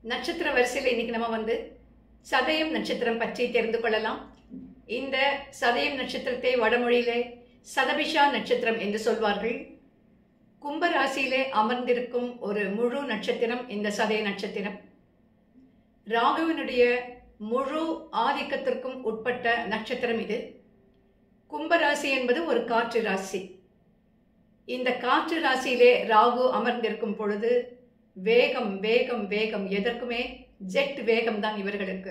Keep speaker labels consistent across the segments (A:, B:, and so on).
A: நட்சத்திர வரிசையில் இன்னைக்கு நம்ம வந்து சதயம் நட்சத்திரம் பற்றி தெரிந்து கொள்ளலாம் இந்த சதயம் நட்சத்திரத்தை வடமொழியிலே சதபிஷா நட்சத்திரம் என்று சொல்வார்கள் கும்ப ராசியிலே அமர்ந்திருக்கும் ஒரு முழு நட்சத்திரம் இந்த சதய நட்சத்திரம் ராகுவினுடைய முழு ஆதிக்கத்திற்கும் உட்பட்ட நட்சத்திரம் இது கும்பராசி என்பது ஒரு காற்று ராசி இந்த காற்று ராசியிலே ராகு அமர்ந்திருக்கும் பொழுது வேகம் வேகம் வேகம் எதற்குமே ஜெட் வேகம் தான் இவர்களுக்கு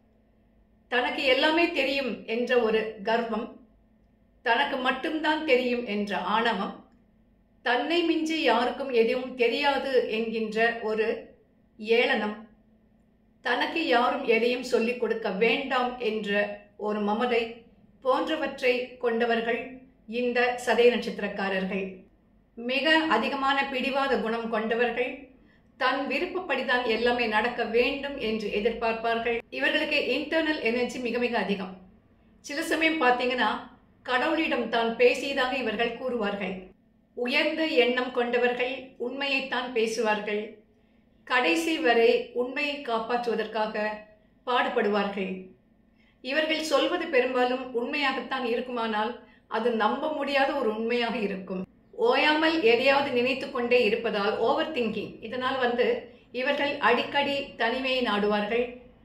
A: தனக்கு எல்லாமே தெரியும் என்ற ஒரு கர்வம் தனக்கு மட்டும்தான் தெரியும் என்ற ஆணவம் தன்னை மிஞ்சி யாருக்கும் எதுவும் தெரியாது என்கின்ற ஒரு ஏளனம் தனக்கு யாரும் எதையும் சொல்லிக் கொடுக்க வேண்டாம் என்ற ஒரு மமதை போன்றவற்றை கொண்டவர்கள் இந்த சதய நட்சத்திரக்காரர்கள் மிக அதிகமான பிடிவாத குணம் கொண்டவர்கள் தன் விருப்பப்படிதான் எல்லாமே நடக்க வேண்டும் என்று எதிர்பார்ப்பார்கள் இவர்களுக்கு இன்டர்னல் எனர்ஜி மிக மிக அதிகம் சில சமயம் பார்த்தீங்கன்னா கடவுளிடம் தான் பேசியதாக இவர்கள் கூறுவார்கள் உயர்ந்த எண்ணம் கொண்டவர்கள் உண்மையைத்தான் பேசுவார்கள் கடைசி வரை உண்மையை காப்பாற்றுவதற்காக பாடுபடுவார்கள் இவர்கள் சொல்வது பெரும்பாலும் உண்மையாகத்தான் இருக்குமானால் அது நம்ப முடியாத ஒரு உண்மையாக இருக்கும் ஓயாமல் எதையாவது நினைத்து கொண்டே இருப்பதால் ஓவர் திங்கிங் இதனால் வந்து இவர்கள் அடிக்கடி தனிமையை நாடுவார்கள்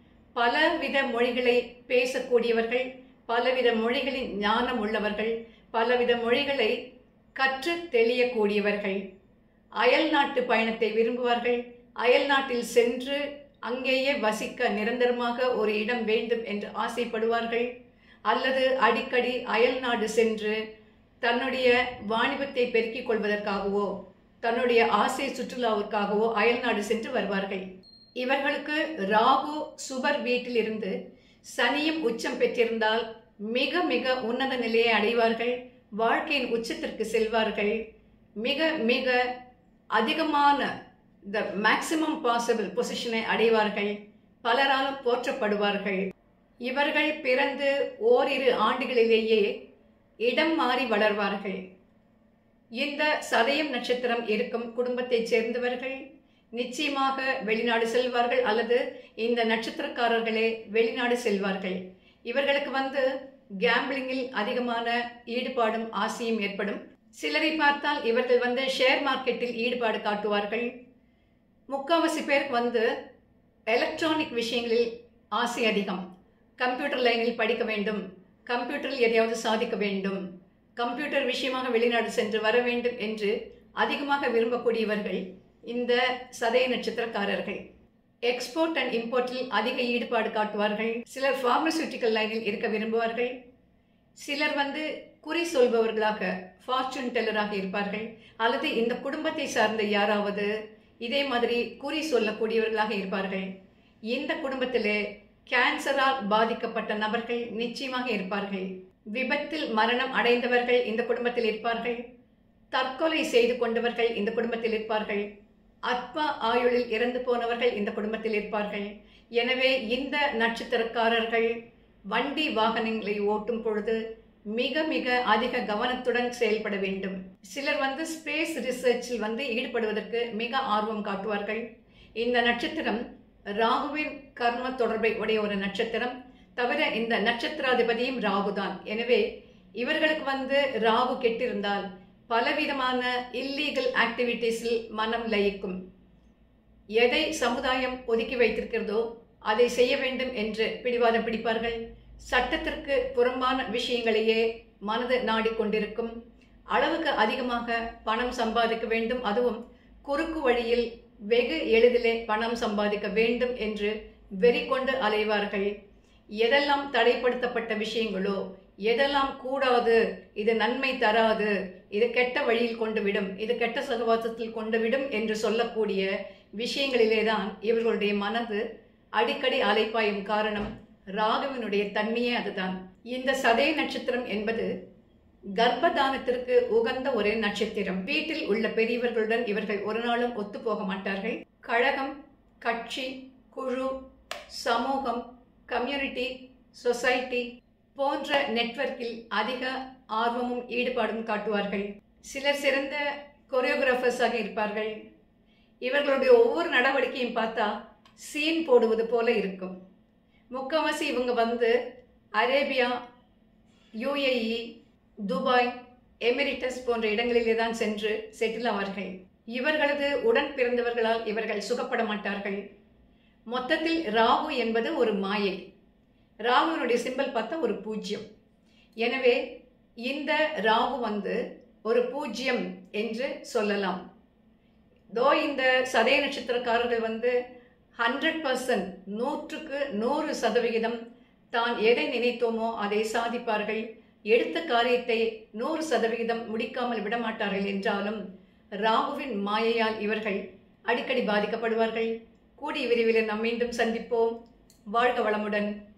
A: பலவித மொழிகளை பேசக்கூடியவர்கள் பலவித மொழிகளின் ஞானம் உள்ளவர்கள் பலவித மொழிகளை கற்று தெளியக்கூடியவர்கள் அயல் நாட்டு பயணத்தை விரும்புவார்கள் அயல் நாட்டில் சென்று அங்கேயே வசிக்க நிரந்தரமாக ஒரு இடம் வேண்டும் என்று ஆசைப்படுவார்கள் அல்லது அடிக்கடி அயல் நாடு சென்று தன்னுடைய வாணிபத்தை பெருக்கிக் கொள்வதற்காகவோ தன்னுடைய ஆசை சுற்றுலாவிற்காகவோ அயல் நாடு சென்று வருவார்கள் இவர்களுக்கு ராகு சுபர் வீட்டிலிருந்து சனியும் உச்சம் பெற்றிருந்தால் மிக மிக உன்னத நிலையை அடைவார்கள் வாழ்க்கையின் உச்சத்திற்கு செல்வார்கள் மிக மிக அதிகமான த மேக்சிமம் பாசிபிள் பொசிஷனை அடைவார்கள் பலராலும் போற்றப்படுவார்கள் இவர்கள் பிறந்து ஓரிரு ஆண்டுகளிலேயே இடம் மாறி வளர்வார்கள் இந்த சதயம் நட்சத்திரம் இருக்கும் குடும்பத்தைச் சேர்ந்தவர்கள் நிச்சயமாக வெளிநாடு செல்வார்கள் அல்லது இந்த நட்சத்திரக்காரர்களே வெளிநாடு செல்வார்கள் இவர்களுக்கு வந்து கேம்பிளிங்கில் அதிகமான ஈடுபாடும் ஆசையும் ஏற்படும் சிலரை பார்த்தால் இவர்கள் வந்து ஷேர் மார்க்கெட்டில் ஈடுபாடு காட்டுவார்கள் முக்காவாசி பேருக்கு வந்து எலக்ட்ரானிக் விஷயங்களில் ஆசை அதிகம் கம்ப்யூட்டர் லைனில் படிக்க வேண்டும் கம்ப்யூட்டரில் எதையாவது சாதிக்க வேண்டும் கம்ப்யூட்டர் விஷயமாக வெளிநாடு சென்று வர வேண்டும் என்று அதிகமாக விரும்பக்கூடியவர்கள் இந்த சதய நட்சத்திரக்காரர்கள் எக்ஸ்போர்ட் அண்ட் இம்போர்ட்டில் அதிக ஈடுபாடு காட்டுவார்கள் சிலர் பார்மசூட்டிக்கல் லைனில் இருக்க விரும்புவார்கள் சிலர் வந்து குறி சொல்பவர்களாக ஃபார்ச்சூன் டெல்லராக இருப்பார்கள் அல்லது இந்த குடும்பத்தை சார்ந்த யாராவது இதே மாதிரி குறி சொல்லக்கூடியவர்களாக இருப்பார்கள் இந்த குடும்பத்திலே கேன்சரால் பாதிக்கப்பட்ட நபர்கள் நிச்சயமாக இருப்பார்கள் விபத்தில் மரணம் அடைந்தவர்கள் இந்த குடும்பத்தில் இருப்பார்கள் தற்கொலை செய்து கொண்டவர்கள் இந்த குடும்பத்தில் இருப்பார்கள் அற்ப ஆயுளில் இறந்து போனவர்கள் இந்த குடும்பத்தில் இருப்பார்கள் எனவே இந்த நட்சத்திரக்காரர்கள் வண்டி வாகனங்களை ஓட்டும் பொழுது மிக மிக அதிக கவனத்துடன் செயல்பட வேண்டும் சிலர் வந்து ஸ்பேஸ் ரிசர்ச்சில் வந்து ஈடுபடுவதற்கு மிக ஆர்வம் காட்டுவார்கள் இந்த நட்சத்திரம் ராகுவின் கர்ம தொடர்பை உடைய ஒரு நட்சத்திரம் தவிர இந்த நட்சத்திராதிபதியும் ராகுதான் எனவே இவர்களுக்கு வந்து ராகு கெட்டிருந்தால் பலவிதமான இல்லீகல் ஆக்டிவிட்டீஸில் மனம் லயிக்கும் எதை சமுதாயம் ஒதுக்கி வைத்திருக்கிறதோ அதை செய்ய வேண்டும் என்று பிடிவாதம் பிடிப்பார்கள் சட்டத்திற்கு புறம்பான விஷயங்களையே மனது நாடிக்கொண்டிருக்கும் அளவுக்கு அதிகமாக பணம் சம்பாதிக்க வேண்டும் அதுவும் குறுக்கு வழியில் வெகு எளிதிலே பணம் சம்பாதிக்க வேண்டும் என்று வெறி கொண்டு அலைவார்கள் எதெல்லாம் தடைப்படுத்தப்பட்ட விஷயங்களோ எதெல்லாம் கூடாது இது நன்மை தராது இது கெட்ட வழியில் கொண்டு விடும் இது கெட்ட சகவாசத்தில் கொண்டு விடும் என்று சொல்லக்கூடிய விஷயங்களிலே தான் இவர்களுடைய மனது அடிக்கடி அலைப்பாயும் காரணம் ராகுவினுடைய தன்மையே அதுதான் இந்த சதய நட்சத்திரம் என்பது கர்ப்பதானத்திற்கு உகந்த ஒரு நட்சத்திரம் வீட்டில் உள்ள பெரியவர்களுடன் இவர்கள் ஒரு நாளும் ஒத்து போக மாட்டார்கள் கழகம் கட்சி குழு சமூகம் கம்யூனிட்டி சொசைட்டி போன்ற நெட்வொர்க்கில் அதிக ஆர்வமும் ஈடுபாடும் காட்டுவார்கள் சிலர் சிறந்த கொரியோகிராஃபர்ஸாக இருப்பார்கள் இவர்களுடைய ஒவ்வொரு நடவடிக்கையும் பார்த்தா சீன் போடுவது போல இருக்கும் முக்கால்வாசி இவங்க வந்து அரேபியா யுஏஇ துபாய் எமிரிட்டஸ் போன்ற இடங்களிலே தான் சென்று செட்டில் ஆவார்கள் இவர்களது உடன் பிறந்தவர்களால் இவர்கள் சுகப்பட மாட்டார்கள் மொத்தத்தில் ராகு என்பது ஒரு மாயை ராகுவினுடைய சிம்பல் பார்த்தா ஒரு பூஜ்யம் எனவே இந்த ராகு வந்து ஒரு பூஜ்யம் என்று சொல்லலாம் தோ இந்த சதய நட்சத்திரக்காரர்கள் வந்து ஹண்ட்ரட் பர்சன்ட் நூற்றுக்கு நூறு சதவிகிதம் தான் எதை நினைத்தோமோ அதை சாதிப்பார்கள் எடுத்த காரியத்தை நூறு சதவிகிதம் முடிக்காமல் விடமாட்டார்கள் என்றாலும் ராகுவின் மாயையால் இவர்கள் அடிக்கடி பாதிக்கப்படுவார்கள் கூடிய விரைவில் நாம் மீண்டும் சந்திப்போம் வாழ்க வளமுடன்